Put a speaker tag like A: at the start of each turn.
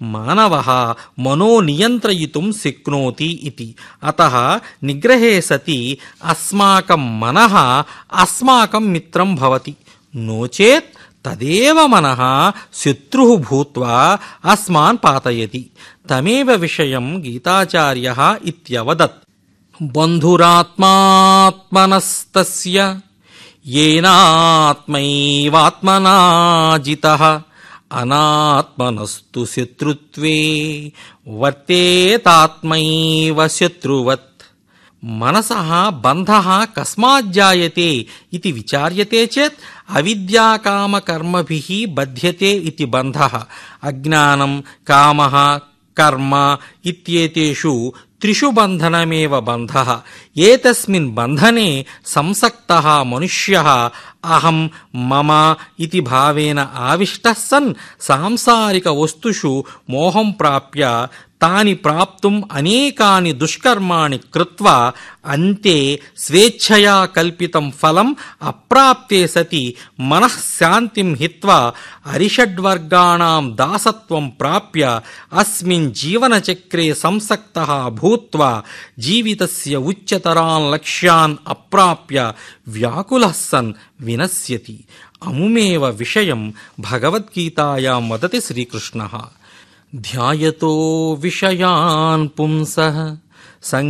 A: మానవ మనో నియంత్రయితుం శక్నోతి ఇది అత నిగ్రహే సతి అస్మాకం మనః అస్మాకం మిత్రం భవతి నోచేత్ తదేవ మనః శత్రు భూత్వా అస్మాన్ పాతయతి తమేవ విషయం గీతాచార్య ఇత్యవదత్ బంధురాత్మాత్మనస్తస్య ఏనాత్మైవాత్మనా జితః అనాత్మనస్తు శత్రుత్వే వర్తేతాత్మైవ శత్రువత్ మనసః బంధः కస్మాజ్జాయతే ఇది విచార్యతే చేత్ అవిద్యాకామకర్మభిः బధ్యతే ఇది బంధः అజ్ఞానం కామः కర్మ ఇత్యేతేషు త్రిషు బంధనమేవ బంధः ఏతస్మిన్ బంధనే సంసక్తः మనుష్యः అహం మమ ఇది భావేన ఆవిష్టः సన్ సాంసారిక వస్తుషు మోహం ప్రాప్య తాని ప్రాప్తుం అనేకాని దుష్కర్మాణి కృత్వా అంతే స్వేచ్ఛయా కల్పితం ఫలం అప్రాప్తే సతి మనఃశాంతిం హిత్వా అరిషడ్వర్గాణాం దాసత్వం ప్రాప్య అస్మిన్ జీవనచక్రే సంసక్తః భూత్వా జీవితస్య ఉच्चతరాన్ లక్ష్యాన్ అప్రాప్య వ్యాకులः సన్ వినశ్యతి అముమేవ విషయం భగవద్గీతాయాం వదతి శ్రీకృష్ణः ధ్యాయతో విషయాన్ పుంసః